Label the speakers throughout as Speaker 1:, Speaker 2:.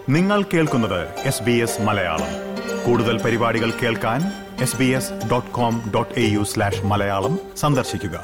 Speaker 1: നിങ്ങൾ കേൾക്കുന്നത് S B S Malayalam കൂടുതൽ പരിപാടികൾ കേൾക്കാൻ S B S dot com dot A U slash Malayalam സന്ദർശിക്കുക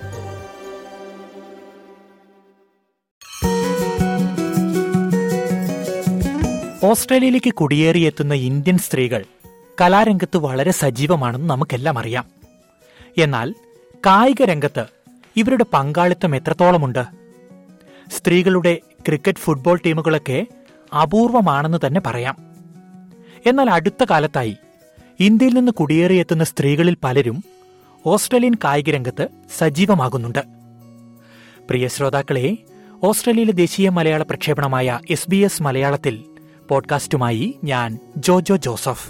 Speaker 2: ഓസ്ട്രേലിയയിലേക്ക് കുടിയേറിയെത്തുന്ന ഇന്ത്യൻ സ്ത്രീകൾ കലാരംഗത്ത് വളരെ സജീവമാണെന്ന് നമുക്കെല്ലാം അറിയാം എന്നാൽ കായിക രംഗത്ത് ഇവരുടെ പങ്കാളിത്തം എത്രത്തോളമുണ്ട് സ്ത്രീകളുടെ ക്രിക്കറ്റ് ഫുട്ബോൾ ടീമുകളൊക്കെ അപൂർവമാണെന്ന് തന്നെ പറയാം എന്നാൽ അടുത്ത കാലത്തായി ഇന്ത്യയിൽ നിന്ന് കുടിയേറിയെത്തുന്ന സ്ത്രീകളിൽ പലരും ഓസ്ട്രേലിയൻ കായിക രംഗത്ത് സജീവമാകുന്നുണ്ട് പ്രിയ ശ്രോതാക്കളെ ഓസ്ട്രേലിയയിലെ ദേശീയ മലയാള പ്രക്ഷേപണമായ എസ് ബി എസ് മലയാളത്തിൽ പോഡ്കാസ്റ്റുമായി ഞാൻ ജോജോ ജോസഫ്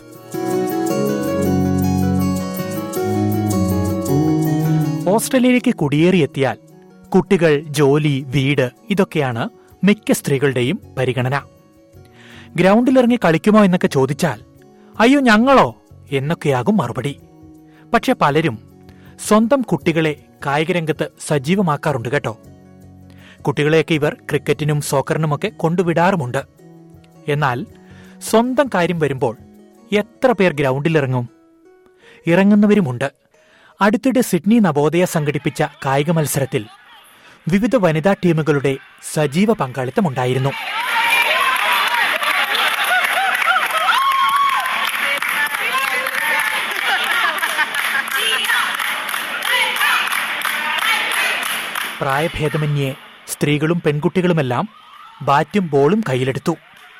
Speaker 2: ഓസ്ട്രേലിയയിലേക്ക് കുടിയേറിയെത്തിയാൽ കുട്ടികൾ ജോലി വീട് ഇതൊക്കെയാണ് മിക്ക സ്ത്രീകളുടെയും പരിഗണന ഗ്രൗണ്ടിലിറങ്ങി കളിക്കുമോ എന്നൊക്കെ ചോദിച്ചാൽ അയ്യോ ഞങ്ങളോ എന്നൊക്കെയാകും മറുപടി പക്ഷെ പലരും സ്വന്തം കുട്ടികളെ കായികരംഗത്ത് സജീവമാക്കാറുണ്ട് കേട്ടോ കുട്ടികളെയൊക്കെ ഇവർ ക്രിക്കറ്റിനും സോക്കറിനുമൊക്കെ കൊണ്ടുവിടാറുമുണ്ട് എന്നാൽ സ്വന്തം കാര്യം വരുമ്പോൾ എത്ര പേർ ഗ്രൗണ്ടിലിറങ്ങും ഇറങ്ങുന്നവരുമുണ്ട് അടുത്തിടെ സിഡ്നി നവോദയ സംഘടിപ്പിച്ച കായിക മത്സരത്തിൽ വിവിധ വനിതാ ടീമുകളുടെ സജീവ പങ്കാളിത്തമുണ്ടായിരുന്നു പ്രായഭേദമന്യേ സ്ത്രീകളും പെൺകുട്ടികളുമെല്ലാം ബാറ്റും ബോളും കയ്യിലെടുത്തു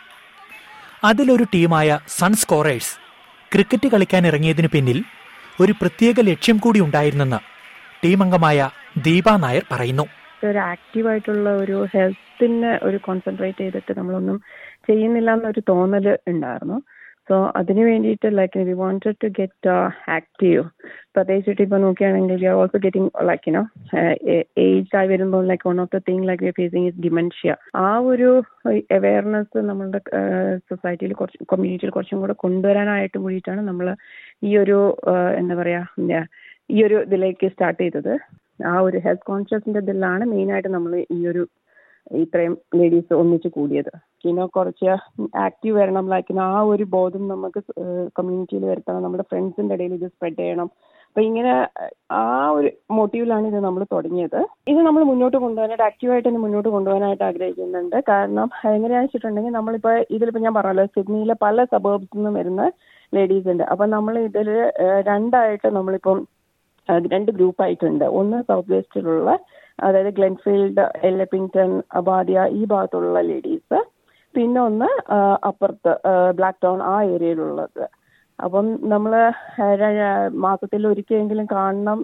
Speaker 2: അതിലൊരു ടീമായ സൺ സ്കോറേഴ്സ് ക്രിക്കറ്റ് കളിക്കാൻ ഇറങ്ങിയതിനു പിന്നിൽ ഒരു പ്രത്യേക ലക്ഷ്യം കൂടി ഉണ്ടായിരുന്നെന്ന് ടീം അംഗമായ ദീപ നായർ പറയുന്നു
Speaker 3: ഒരു ആക്റ്റീവായിട്ടുള്ള ഒരു ഹെൽത്തിനെ ഒരു കോൺസെൻട്രേറ്റ് ചെയ്തിട്ട് നമ്മളൊന്നും ചെയ്യുന്നില്ല എന്നൊരു തോന്നൽ ഉണ്ടായിരുന്നു സോ അതിന് വേണ്ടിയിട്ട് like we wanted to get active പ്രത്യേകിച്ചിട്ട് ഇപ്പോൾ നോക്കുകയാണെങ്കിൽ we are also getting like you know age ആയി വരുമ്പോൾ like one of the thing like we are facing is dementia ആ ഒരു അവയർനെസ് നമ്മളുടെ സൊസൈറ്റിയിൽ കുറച്ച് കമ്മ്യൂണിറ്റിയിൽ കുറച്ചും കൂടെ കൊണ്ടുവരാനായിട്ട് കൂടിയിട്ടാണ് നമ്മൾ ഈ ഒരു എന്താ പറയുക ഈ ഒരു ഇതിലേക്ക് സ്റ്റാർട്ട് ചെയ്തത് ആ ഒരു ഹെൽത്ത് കോൺഷ്യസിന്റെ ഇതിലാണ് മെയിനായിട്ട് നമ്മൾ ഈ ഒരു ഇത്രയും ലേഡീസ് ഒന്നിച്ച് കൂടിയത് പിന്നെ കുറച്ച് ആക്റ്റീവ് വരണം ലൈക്ക് ആ ഒരു ബോധം നമുക്ക് കമ്മ്യൂണിറ്റിയിൽ വരുത്തണം നമ്മുടെ ഫ്രണ്ട്സിന്റെ ഇടയിൽ ഇത് സ്പ്രെഡ് ചെയ്യണം അപ്പൊ ഇങ്ങനെ ആ ഒരു മോട്ടീവിലാണ് ഇത് നമ്മൾ തുടങ്ങിയത് ഇത് നമ്മൾ മുന്നോട്ട് കൊണ്ടുപോകാനായിട്ട് ആക്റ്റീവായിട്ട് തന്നെ മുന്നോട്ട് കൊണ്ടുപോകാനായിട്ട് ആഗ്രഹിക്കുന്നുണ്ട് കാരണം എങ്ങനെയാണെന്ന് വെച്ചിട്ടുണ്ടെങ്കിൽ നമ്മളിപ്പോ ഇതിലിപ്പോ ഞാൻ പറഞ്ഞല്ലോ സിഡ്നിയിലെ പല സബേബ്സിൽ നിന്നും വരുന്ന ലേഡീസ് ഉണ്ട് അപ്പൊ നമ്മൾ ഇതിൽ രണ്ടായിട്ട് നമ്മളിപ്പം രണ്ട് ഗ്രൂപ്പ് ആയിട്ടുണ്ട് ഒന്ന് സൗത്ത് വെസ്റ്റിലുള്ള അതായത് ഗ്ലെൻഫീൽഡ് എല്ലപ്പിംഗ്ടൺ അബാദിയ ഈ ഭാഗത്തുള്ള ലേഡീസ് പിന്നെ ഒന്ന് അപ്പുറത്ത് ബ്ലാക്ക് ടൗൺ ആ ഏരിയയിലുള്ളത് അപ്പം നമ്മൾ മാസത്തിൽ ഒരിക്കലെങ്കിലും കാണണം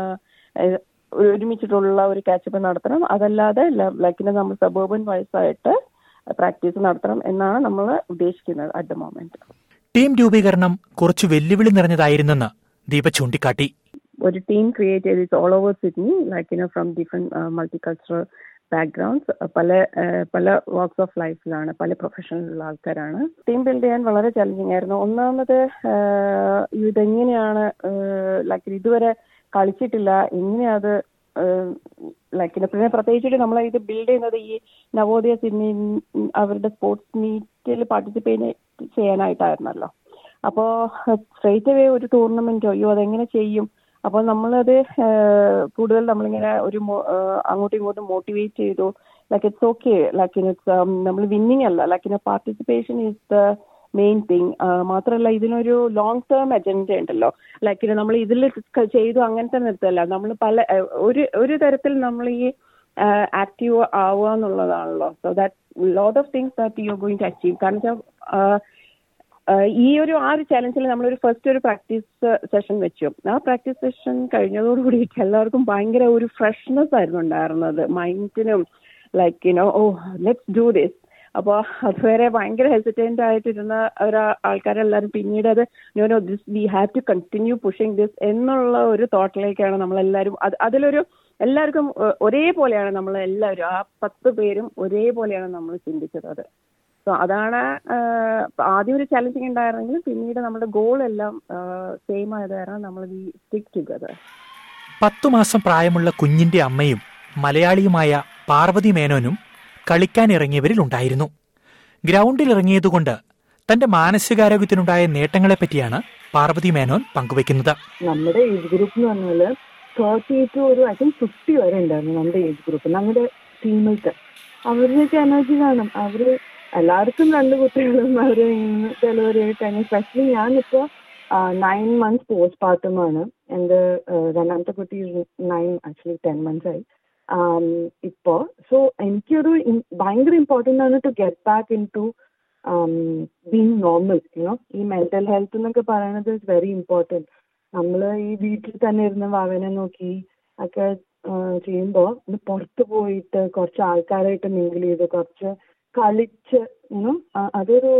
Speaker 3: ഒരുമിച്ചിട്ടുള്ള ഒരു കാച്ചപ്പ് നടത്തണം അതല്ലാതെ ലൈക്കിന് നമ്മൾ സബോബൻ വയസ്സായിട്ട് പ്രാക്ടീസ് നടത്തണം എന്നാണ് നമ്മൾ ഉദ്ദേശിക്കുന്നത് അറ്റ് ദ മോമെന്റ്
Speaker 2: ടീം രൂപീകരണം കുറച്ച് വെല്ലുവിളി നിറഞ്ഞതായിരുന്നെന്ന് ദീപ ചൂണ്ടിക്കാട്ടി
Speaker 3: ഒരു ടീം ക്രിയേറ്റ് ചെയ്ത് all over Sydney like you know from different multi cultural backgrounds പല പല വർക്ക്സ് ഓഫ് ലൈഫിലാണ് പല പ്രൊഫഷനിലുള്ള ആൾക്കാരാണ് ടീം ബിൽഡ് ചെയ്യാൻ വളരെ ചലഞ്ചിങ് ആയിരുന്നു ഒന്നാമത് ഇതെങ്ങനെയാണ് ലൈക്ക് ഇതുവരെ കളിച്ചിട്ടില്ല എങ്ങനെയാ അത് ലൈക്ക് പിന്നെ പ്രത്യേകിച്ചിട്ട് നമ്മൾ ഇത് ബിൽഡ് ചെയ്യുന്നത് ഈ നവോദയ സിഡ്നി അവരുടെ സ്പോർട്സ് മീറ്റിൽ പാർട്ടിസിപ്പേറ്റ് ചെയ്യാനായിട്ടായിരുന്നല്ലോ അപ്പോൾ സ്ട്രേറ്റ് അവേ ഒരു ടൂർണമെന്റോ അയ്യോ അതെങ്ങനെ ചെയ്യും അപ്പോൾ നമ്മളത് കൂടുതൽ നമ്മളിങ്ങനെ ഒരു അങ്ങോട്ടും ഇങ്ങോട്ടും മോട്ടിവേറ്റ് ചെയ്തു like it's okay like it's നമ്മൾ വിന്നിങ് അല്ല like in participation is the main thing മാത്രമല്ല ഇതിനൊരു ലോങ് ടേം അജണ്ട ഉണ്ടല്ലോ ലൈക്ക് നമ്മൾ ഇതിൽ ചെയ്തു അങ്ങനത്തെ നിർത്തല്ല നമ്മൾ പല ഒരു ഒരു തരത്തിൽ നമ്മൾ ഈ ആക്റ്റീവ് ആവുക എന്നുള്ളതാണല്ലോ so that lot of things that you going to achieve കാരണം വെച്ചാൽ ഈ ഒരു ആ ഒരു ചലഞ്ചിൽ നമ്മളൊരു ഫസ്റ്റ് ഒരു പ്രാക്ടീസ് സെഷൻ വെച്ചു ആ പ്രാക്ടീസ് സെഷൻ കഴിഞ്ഞതോടുകൂടിയിട്ട് എല്ലാവർക്കും ഭയങ്കര ഒരു ഫ്രഷ്നെസ് ആയിരുന്നു ഉണ്ടായിരുന്നത് മൈൻഡിനും like you know oh let's do this അപ്പോൾ അതുവരെ ഭയങ്കര ഹെസിറ്റേറ്റ് ആയിട്ടിരുന്ന ഒരു ആൾക്കാരെല്ലാവരും പിന്നീട് അത് no no this we have to continue pushing this എന്നുള്ള ഒരു തോട്ടിലേക്കാണ് നമ്മളെല്ലാവരും അത് അതിലൊരു എല്ലാവർക്കും ഒരേപോലെയാണ് നമ്മൾ എല്ലാവരും ആ പത്ത് പേരും ഒരേപോലെയാണ് നമ്മൾ ചിന്തിച്ചത് അത് സോ അതാണ് ആദ്യം ഒരു ചലഞ്ചിങ് ഉണ്ടായിരുന്നെങ്കിലും പിന്നീട് നമ്മുടെ ഗോൾ എല്ലാം സെയിം ആയത് കാരണം നമ്മൾ വി സ്റ്റിക്ക് ടുഗദർ
Speaker 2: പത്തു മാസം പ്രായമുള്ള കുഞ്ഞിന്റെ അമ്മയും മലയാളിയുമായ പാർവതി മേനോനും കളിക്കാനിറങ്ങിയവരിൽ ഉണ്ടായിരുന്നു ഗ്രൗണ്ടിൽ ഇറങ്ങിയതുകൊണ്ട് തന്റെ മാനസികാരോഗ്യത്തിനുണ്ടായ നേട്ടങ്ങളെപ്പറ്റിയാണ് പാർവതി മേനോൻ പങ്കുവയ്ക്കുന്നത്
Speaker 4: നമ്മുടെ ഏജ് ഗ്രൂപ്പ് എന്ന് പറഞ്ഞാല് തേർട്ടി ടു ഒരു ഐ തിങ്ക് ഫിഫ്റ്റി വരെ ഉണ്ടായിരുന്നു നമ്മുടെ ഏജ് ഗ്രൂപ്പ് നമ്മുടെ ടീമിലത്തെ അവരുടെയൊക്കെ എനർജി കാണും അവര് എല്ലാവർക്കും രണ്ട് കുട്ടികളും അവര് ഡെലിവറി കഴിഞ്ഞ സ്പെഷ്യലി ഞാനിപ്പോ നയൻ മന്ത്സ് പോസ്റ്റ് പാർട്ടുമാണ് എൻ്റെ രണ്ടാമത്തെ കുട്ടി നയൻ ആക്ച്വലി ടെൻ മന്ത്സ് ആയി ഇപ്പോ സോ എനിക്കൊരു ഭയങ്കര ഇമ്പോർട്ടൻ്റ് ആണ് to get back into being normal you know ഈ മെന്റൽ ഹെൽത്ത് എന്നൊക്കെ പറയുന്നത് ഇസ് വെരി ഇമ്പോർട്ടൻറ്റ് നമ്മൾ ഈ വീട്ടിൽ തന്നെ ഇരുന്ന് വാവനെ നോക്കി ഒക്കെ ചെയ്യുമ്പോൾ ഒന്ന് പുറത്ത് പോയിട്ട് കുറച്ച് ആൾക്കാരായിട്ട് മിങ്കിൾ ചെയ്ത് കുറച്ച് കളിച്ച് യുനോ അതൊരു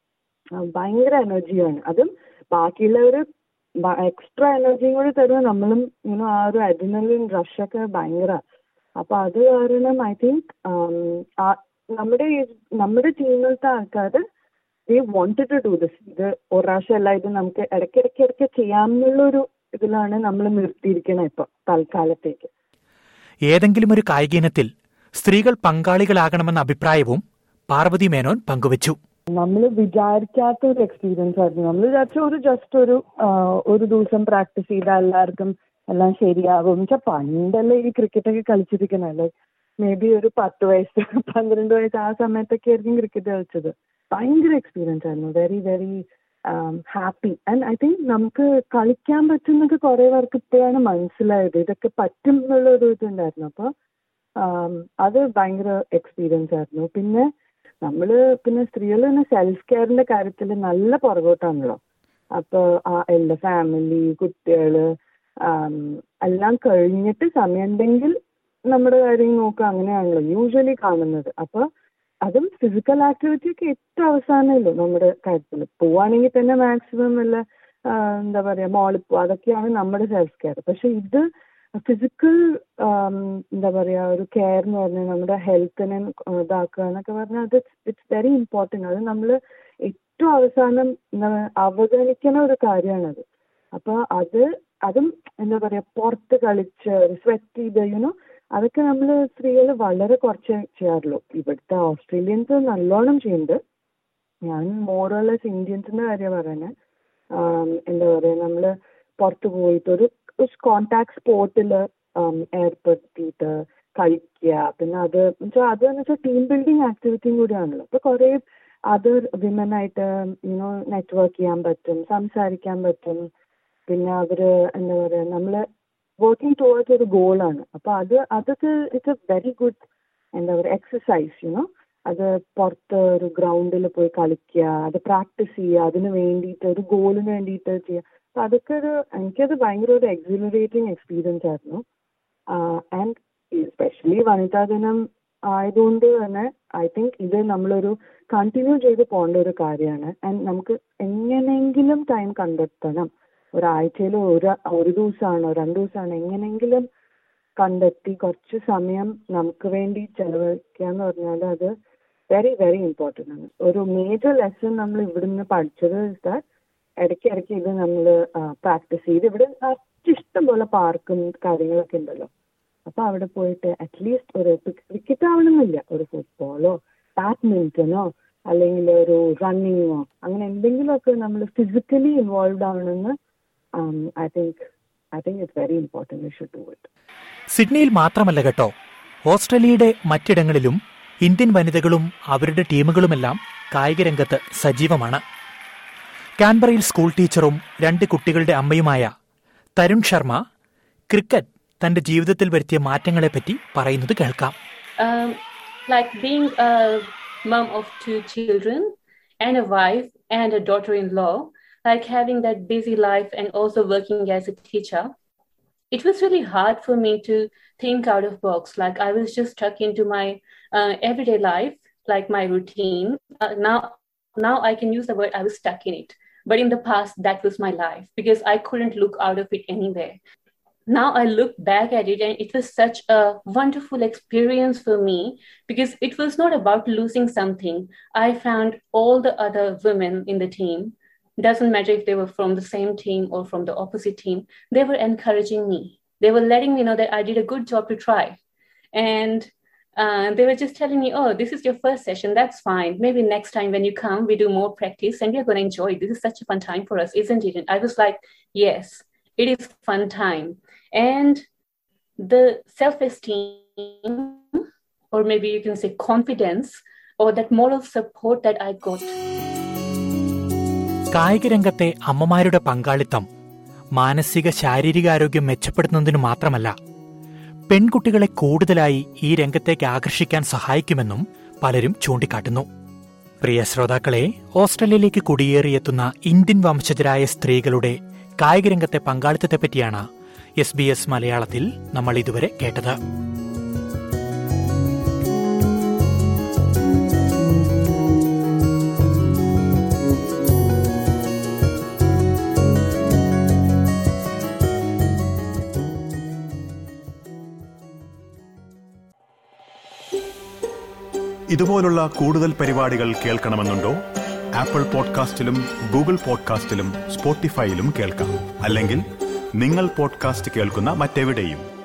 Speaker 4: ഭയങ്കര എനർജിയാണ് അതും ബാക്കിയുള്ളവർ എക്സ്ട്രാ എനർജിയും കൂടി തരുമ്പോൾ നമ്മളും യുനോ ആ ഒരു അഡിനലിൻ റഷൊക്കെ ഭയങ്കര അപ്പൊ അത് കാരണം ഐ തിങ്ക് നമ്മുടെ നമ്മുടെ ടീമിലത്തെ ആൾക്കാർ they wanted to do this ഇത് ഒരു പ്രാവശ്യമല്ല ഇത് നമുക്ക് ഇടയ്ക്കിടയ്ക്ക് ഇടയ്ക്ക് ചെയ്യാമെന്നുള്ളൊരു ഇതിലാണ് നമ്മൾ നിർത്തിയിരിക്കുന്നത് ഇപ്പൊ തൽക്കാലത്തേക്ക്
Speaker 2: ഏതെങ്കിലും ഒരു കായിക ഇനത്തിൽ സ്ത്രീകൾ പങ്കാളികളാകണമെന്ന അഭിപ്രായവും പാർവതി മേനോൻ പങ്കുവച്ചു
Speaker 4: നമ്മൾ വിചാരിക്കാത്ത ഒരു എക്സ്പീരിയൻസ് ആയിരുന്നു നമ്മൾ വിചാരിച്ച ഒരു ജസ്റ്റ് ഒരു ഒരു ദിവസം പ്രാക്ടീസ് ചെയ്താൽ എല്ലാവർക്കും എല്ലാം ശരിയാകും വെച്ചാൽ പണ്ടല്ലേ ഈ ക്രിക്കറ്റ് ഒക്കെ കളിച്ചിരിക്കണല്ലേ മേ ബി ഒരു പത്ത് വയസ്സ് പന്ത്രണ്ട് വയസ്സ് ആ സമയത്തൊക്കെ ആയിരിക്കും ക്രിക്കറ്റ് കളിച്ചത് ഭയങ്കര എക്സ്പീരിയൻസ് ആയിരുന്നു very very happy and I think നമുക്ക് കളിക്കാൻ പറ്റുന്നൊക്കെ കുറെ പേർക്ക് ഇപ്പോഴാണ് മനസ്സിലായത് ഇതൊക്കെ പറ്റും എന്നുള്ള ഒരു ഇതുണ്ടായിരുന്നു അപ്പോൾ അത് ഭയങ്കര എക്സ്പീരിയൻസ് ആയിരുന്നു പിന്നെ നമ്മള് പിന്നെ സ്ത്രീകൾ തന്നെ സെൽഫ് കെയറിന്റെ കാര്യത്തിൽ നല്ല പുറകോട്ടാണല്ലോ അപ്പൊ എല്ലാ ഫാമിലി കുട്ടികള് എല്ലാം കഴിഞ്ഞിട്ട് സമയമുണ്ടെങ്കിൽ നമ്മുടെ കാര്യം നോക്കുക അങ്ങനെയാണല്ലോ യൂഷ്വലി കാണുന്നത് അപ്പൊ അതും ഫിസിക്കൽ ആക്ടിവിറ്റി ഒക്കെ ഏറ്റവും അവസാനമല്ലോ നമ്മുടെ കാര്യത്തിൽ പോവാണെങ്കിൽ തന്നെ മാക്സിമം വല്ല എന്താ പറയാ മോളിൽ പോവുക അതൊക്കെയാണ് നമ്മുടെ സെൽഫ് കെയർ പക്ഷെ ഇത് ഫിസിക്കൽ എന്താ പറയാ ഒരു കെയർ എന്ന് പറഞ്ഞാൽ നമ്മുടെ ഹെൽത്തിനെ ഇതാക്കുക എന്നൊക്കെ പറഞ്ഞാൽ അത് ഇറ്റ്സ് വെരി ഇമ്പോർട്ടൻറ്റ് അത് നമ്മൾ ഏറ്റവും അവസാനം എന്താ അവഗണിക്കുന്ന ഒരു കാര്യമാണത് അപ്പൊ അത് അതും എന്താ പറയാ പുറത്ത് കളിച്ച് സ്വെറ്റ് ചെയ്ത് യുനോ അതൊക്കെ നമ്മൾ സ്ത്രീകൾ വളരെ കുറച്ച് ചെയ്യാറുള്ളൂ ഇവിടുത്തെ ഓസ്ട്രേലിയൻസ് നല്ലോണം ചെയ്യുന്നുണ്ട് ഞാൻ മോറോളസ് ഇന്ത്യൻസിന്റെ കാര്യം പറയുന്നത് എന്താ പറയാ നമ്മൾ പുറത്ത് പോയിട്ട് ഒരു കോണ്ടാക്ട് സ്പോർട്ടിൽ ഏർപ്പെടുത്തിയിട്ട് കളിക്കുക പിന്നെ അത് വെച്ചാൽ അത് എന്ന് വെച്ചാൽ ടീം ബിൽഡിംഗ് ആക്ടിവിറ്റിയും കൂടിയാണല്ലോ അപ്പൊ കുറെ അതർ വിമൻ ആയിട്ട് യുനോ നെറ്റ്വർക്ക് ചെയ്യാൻ പറ്റും സംസാരിക്കാൻ പറ്റും പിന്നെ അവര് എന്താ പറയാ നമ്മള് വർക്കിംഗ് ടുവേർഡ്സ് ഒരു ഗോളാണ് അപ്പൊ അത് അതൊക്കെ ഇറ്റ്സ് എ വെരി ഗുഡ് എന്താ പറയുക എക്സസൈസ് യുനോ അത് പുറത്ത് ഒരു ഗ്രൗണ്ടിൽ പോയി കളിക്കുക അത് പ്രാക്ടീസ് ചെയ്യുക അതിന് വേണ്ടിയിട്ട് ഒരു ഗോളിന് വേണ്ടിയിട്ട് ചെയ്യുക അപ്പൊ അതൊക്കെ ഒരു എനിക്കത് ഭയങ്കര ഒരു എക്സിലറേറ്റിംഗ് എക്സ്പീരിയൻസ് ആയിരുന്നു ആൻഡ് എസ്പെഷ്യലി വനിതാ ദിനം ആയതുകൊണ്ട് തന്നെ ഐ തിങ്ക് ഇത് നമ്മളൊരു കണ്ടിന്യൂ ചെയ്ത് പോകേണ്ട ഒരു കാര്യമാണ് ആൻഡ് നമുക്ക് എങ്ങനെയെങ്കിലും ടൈം കണ്ടെത്തണം ഒരാഴ്ചയിൽ ഒരു ഒരു ദിവസമാണോ രണ്ട് ദിവസമാണോ എങ്ങനെയെങ്കിലും കണ്ടെത്തി കുറച്ച് സമയം നമുക്ക് വേണ്ടി ചെലവഴിക്കുക എന്ന് പറഞ്ഞാൽ അത് വെരി വെരി ഇമ്പോർട്ടൻ്റ് ആണ് ഒരു മേജർ ലെസൺ നമ്മൾ ഇവിടുന്ന് പഠിച്ചത് ദാറ്റ് ഇടയ്ക്ക് ഇടയ്ക്ക് ഇത് നമ്മൾ പ്രാക്ടീസ് ചെയ്ത് ഇവിടെ ഇഷ്ടം പോലെ പാർക്കും കാര്യങ്ങളൊക്കെ ഉണ്ടല്ലോ അപ്പൊ അവിടെ പോയിട്ട് അറ്റ്ലീസ്റ്റ് ഒരു ക്രിക്കറ്റ് ആവണമെന്നില്ല ഒരു ഫുട്ബോളോ ബാഡ്മിന്റനോ അല്ലെങ്കിൽ ഒരു റണ്ണിങ്ങോ അങ്ങനെ എന്തെങ്കിലുമൊക്കെ നമ്മൾ ഫിസിക്കലി ഇൻവോൾവ് ആവണമെന്ന് I think I think it's very important you should do it
Speaker 2: സിഡ്നിയിൽ മാത്രമല്ല കേട്ടോ ഓസ്ട്രേലിയയുടെ മറ്റിടങ്ങളിലും ഇന്ത്യൻ വനിതകളും അവരുടെ ടീമുകളുമെല്ലാം കായിക രംഗത്ത് സജീവമാണ് കാൻബറയിൽ സ്കൂൾ ടീച്ചറും രണ്ട് കുട്ടികളുടെ അമ്മയുമായ തരുൺ ശർമ്മ ക്രിക്കറ്റ് തന്റെ ജീവിതത്തിൽ വരുത്തിയ മാറ്റങ്ങളെപ്പറ്റി പറയുന്നത് കേൾക്കാം
Speaker 5: like being a mom of two children and a wife and a daughter-in-law like having that busy life and also working as a teacher it was really hard for me to think out of box like i was just stuck into my uh, everyday life like my routine uh, now now i can use the word i was stuck in it but in the past that was my life because i couldn't look out of it anywhere now I look back at it and it was such a wonderful experience for me because it was not about losing something. I found all the other women in the team, doesn't matter if they were from the same team or from the opposite team, they were encouraging me. They were letting me know that I did a good job to try. And uh, they were just telling me, oh, this is your first session. That's fine. Maybe next time when you come, we do more practice and we're going to enjoy it. This is such a fun time for us, isn't it? And I was like, yes, it is fun time. And the self-esteem, or maybe you can say confidence, or that moral support that I got.
Speaker 2: കായിക രംഗത്തെ അമ്മമാരുടെ പങ്കാളിത്തം മാനസിക ശാരീരികാരോഗ്യം മെച്ചപ്പെടുത്തുന്നതിന് മാത്രമല്ല പെൺകുട്ടികളെ കൂടുതലായി ഈ രംഗത്തേക്ക് ആകർഷിക്കാൻ സഹായിക്കുമെന്നും പലരും ചൂണ്ടിക്കാട്ടുന്നു പ്രിയ ശ്രോതാക്കളെ ഓസ്ട്രേലിയയിലേക്ക് കുടിയേറിയെത്തുന്ന ഇന്ത്യൻ വംശജരായ സ്ത്രീകളുടെ കായിക രംഗത്തെ പങ്കാളിത്തത്തെപ്പറ്റിയാണ് എസ് ബി എസ് മലയാളത്തിൽ നമ്മൾ ഇതുവരെ കേട്ടത്
Speaker 1: ഇതുപോലുള്ള കൂടുതൽ പരിപാടികൾ കേൾക്കണമെന്നുണ്ടോ ആപ്പിൾ പോഡ്കാസ്റ്റിലും ഗൂഗിൾ പോഡ്കാസ്റ്റിലും സ്പോട്ടിഫൈയിലും കേൾക്കാം അല്ലെങ്കിൽ നിങ്ങൾ പോഡ്കാസ്റ്റ് കേൾക്കുന്ന മറ്റെവിടെയും